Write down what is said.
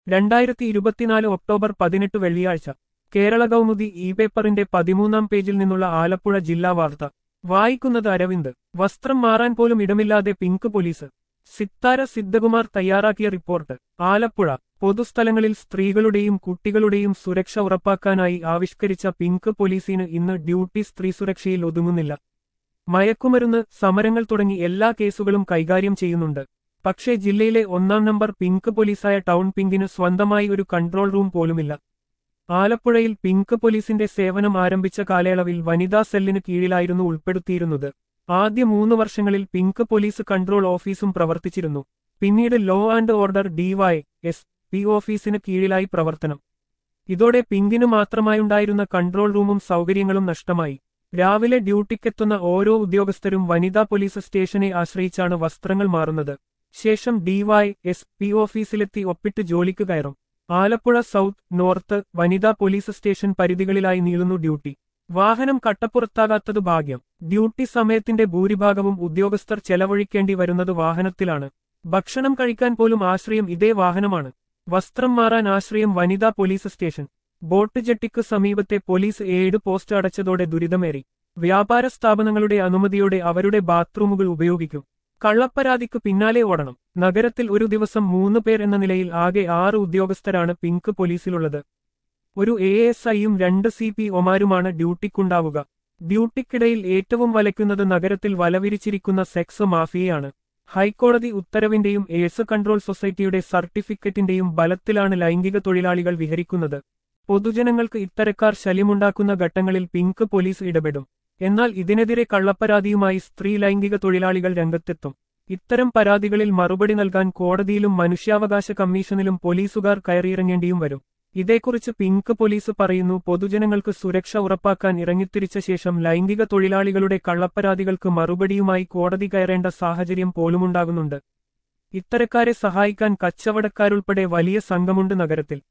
രണ്ടായിരത്തി ഇരുപത്തിനാല് ഒക്ടോബർ പതിനെട്ട് വെള്ളിയാഴ്ച കേരള കൗമുദി ഇ പേപ്പറിന്റെ പതിമൂന്നാം പേജിൽ നിന്നുള്ള ആലപ്പുഴ ജില്ലാ വാർത്ത വായിക്കുന്നത് അരവിന്ദ് വസ്ത്രം മാറാൻ പോലും ഇടമില്ലാതെ പിങ്ക് പോലീസ് സിത്താര സിദ്ധകുമാർ തയ്യാറാക്കിയ റിപ്പോർട്ട് ആലപ്പുഴ പൊതുസ്ഥലങ്ങളിൽ സ്ത്രീകളുടെയും കുട്ടികളുടെയും സുരക്ഷ ഉറപ്പാക്കാനായി ആവിഷ്കരിച്ച പിങ്ക് പോലീസിന് ഇന്ന് ഡ്യൂട്ടി സ്ത്രീ സുരക്ഷയിൽ ഒതുങ്ങുന്നില്ല മയക്കുമരുന്ന് സമരങ്ങൾ തുടങ്ങി എല്ലാ കേസുകളും കൈകാര്യം ചെയ്യുന്നുണ്ട് പക്ഷേ ജില്ലയിലെ ഒന്നാം നമ്പർ പിങ്ക് പോലീസായ ടൗൺ പിങ്കിന് സ്വന്തമായി ഒരു കൺട്രോൾ റൂം പോലുമില്ല ആലപ്പുഴയിൽ പിങ്ക് പോലീസിന്റെ സേവനം ആരംഭിച്ച കാലയളവിൽ വനിതാ സെല്ലിന് കീഴിലായിരുന്നു ഉൾപ്പെടുത്തിയിരുന്നത് ആദ്യ മൂന്ന് വർഷങ്ങളിൽ പിങ്ക് പോലീസ് കൺട്രോൾ ഓഫീസും പ്രവർത്തിച്ചിരുന്നു പിന്നീട് law and order D Y S P ഓഫീസിന് കീഴിലായി പ്രവർത്തനം ഇതോടെ പിങ്കിന് മാത്രമായുണ്ടായിരുന്ന കൺട്രോൾ റൂമും സൗകര്യങ്ങളും നഷ്ടമായി രാവിലെ ഡ്യൂട്ടിക്കെത്തുന്ന ഓരോ ഉദ്യോഗസ്ഥരും വനിതാ പോലീസ് സ്റ്റേഷനെ ആശ്രയിച്ചാണ് വസ്ത്രങ്ങൾ മാറുന്നത് ശേഷം ഡിവൈ എസ് പി ഓഫീസിലെത്തി ഒപ്പിട്ട് ജോലിക്ക് കയറും ആലപ്പുഴ സൗത്ത് നോർത്ത് വനിതാ പോലീസ് സ്റ്റേഷൻ പരിധികളിലായി നീളുന്നു ഡ്യൂട്ടി വാഹനം കട്ടപ്പുറത്താകാത്തത് ഭാഗ്യം ഡ്യൂട്ടി സമയത്തിന്റെ ഭൂരിഭാഗവും ഉദ്യോഗസ്ഥർ ചെലവഴിക്കേണ്ടി വരുന്നത് വാഹനത്തിലാണ് ഭക്ഷണം കഴിക്കാൻ പോലും ആശ്രയം ഇതേ വാഹനമാണ് വസ്ത്രം മാറാൻ ആശ്രയം വനിതാ പോലീസ് സ്റ്റേഷൻ ബോട്ട് ജെട്ടിക്ക് സമീപത്തെ പോലീസ് ഏഴ് പോസ്റ്റ് അടച്ചതോടെ ദുരിതമേറി വ്യാപാര സ്ഥാപനങ്ങളുടെ അനുമതിയോടെ അവരുടെ ബാത്റൂമുകൾ ഉപയോഗിക്കും കള്ളപ്പരാതിക്ക് പിന്നാലെ ഓടണം നഗരത്തിൽ ഒരു ദിവസം മൂന്ന് പേർ എന്ന നിലയിൽ ആകെ ആറ് ഉദ്യോഗസ്ഥരാണ് പിങ്ക് പോലീസിലുള്ളത് ഒരു എ എസ് ഐയും രണ്ട് സി പി ഒമാരുമാണ് ഡ്യൂട്ടിക്കുണ്ടാവുക ഡ്യൂട്ടിക്കിടയിൽ ഏറ്റവും വലയ്ക്കുന്നത് നഗരത്തിൽ വലവിരിച്ചിരിക്കുന്ന സെക്സ് മാഫിയയാണ് ഹൈക്കോടതി ഉത്തരവിന്റെയും എയ്ഡ്സ് കൺട്രോൾ സൊസൈറ്റിയുടെ സർട്ടിഫിക്കറ്റിന്റെയും ബലത്തിലാണ് ലൈംഗിക തൊഴിലാളികൾ വിഹരിക്കുന്നത് പൊതുജനങ്ങൾക്ക് ഇത്തരക്കാർ ശല്യമുണ്ടാക്കുന്ന ഘട്ടങ്ങളിൽ പിങ്ക് പോലീസ് ഇടപെടും എന്നാൽ ഇതിനെതിരെ കള്ളപ്പരാതിയുമായി സ്ത്രീ ലൈംഗിക തൊഴിലാളികൾ രംഗത്തെത്തും ഇത്തരം പരാതികളിൽ മറുപടി നൽകാൻ കോടതിയിലും മനുഷ്യാവകാശ കമ്മീഷനിലും പോലീസുകാർ കയറിയിറങ്ങേണ്ടിയും വരും ഇതേക്കുറിച്ച് പിങ്ക് പോലീസ് പറയുന്നു പൊതുജനങ്ങൾക്ക് സുരക്ഷ ഉറപ്പാക്കാൻ ഇറങ്ങിത്തിരിച്ച ശേഷം ലൈംഗിക തൊഴിലാളികളുടെ കള്ളപ്പരാതികൾക്ക് മറുപടിയുമായി കോടതി കയറേണ്ട സാഹചര്യം പോലുമുണ്ടാകുന്നുണ്ട് ഇത്തരക്കാരെ സഹായിക്കാൻ കച്ചവടക്കാരുൾപ്പെടെ വലിയ സംഘമുണ്ട് നഗരത്തിൽ